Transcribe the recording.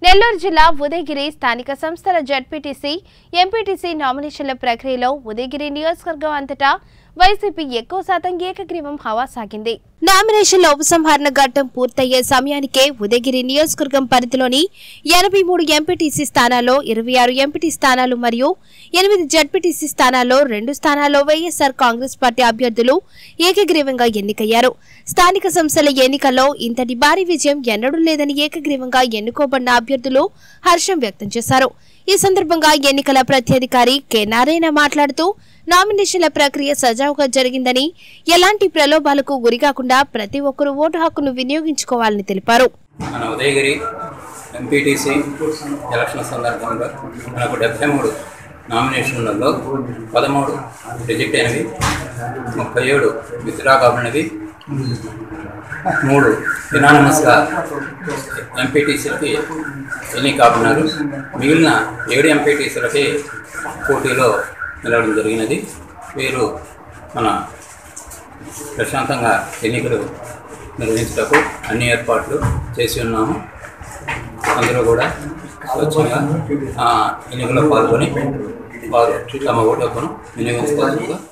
నెల్లూరు జిల్లా ఉదయగిరి స్థానిక సంస్థల జడ్పీటీసీ ఎంపీటీసీ నామినేషన్ల ప్రక్రియలో ఉదయగిరి నియోజకవర్గం అంతటా వైసీపీ ఎక్కువ శాతం ఏకగ్రీవం హవా సాగింది నామినేషన్ల ఉపసంహరణ ఘట్టం పూర్తయ్యే సమయానికే ఉదయగిరి నియోజకవర్గం పరిధిలోని ఎనభై మూడు ఎంపీటీసీ స్థానాల్లో ఇరవై ఆరు ఎంపీటీ స్థానాలు మరియు ఎనిమిది జడ్పీటీసీ స్థానాల్లో రెండు స్థానాల్లో వైఎస్ఆర్ కాంగ్రెస్ పార్టీ అభ్యర్థులు ఏకగ్రీవంగా ఎన్నికయ్యారు స్థానిక సంస్థల ఎన్నికల్లో ఇంతటి భారీ విజయం ఎన్నడూ లేదని ఏకగ్రీవంగా ఎన్నుకోబడిన అభ్యర్థులు హర్షం వ్యక్తం చేశారు ఈ సందర్భంగా ఎన్నికల ప్రత్యధికారి కె నారాయణ మాట్లాడుతూ నామినేషన్ల ప్రక్రియ సజావుగా జరిగిందని ఎలాంటి ప్రలోభాలకు గురికాకుండా ప్రతి ఒక్కరూ ఓటు హక్కును వినియోగించుకోవాలని తెలిపారు మన ఉదయగిరి ఎంపీటీసీ ఎలక్షన్ సందర్భంగా మనకు డెబ్బై మూడు నామినేషన్లలో పదమూడు రిజెక్ట్ అయినవి ముప్పై ఏడు విత్డ్రా కాబడినవి మూడు యునానమస్గా ఎంపీటీసీలకి ఎన్ని కాబడినారు మిగిలిన ఏడు ఎంపీటీసీలకి పోటీలో నిలవడం జరిగినది వీరు మన ప్రశాంతంగా ఎన్నికలు నిర్వహించటకు అన్ని ఏర్పాట్లు చేసి ఉన్నాము అందరూ కూడా స్వచ్ఛంగా ఆ, ఎన్నికల్లో పాల్గొని వారు తమ ఓటు హక్కును వినియోగించుకోవాల్సిందిగా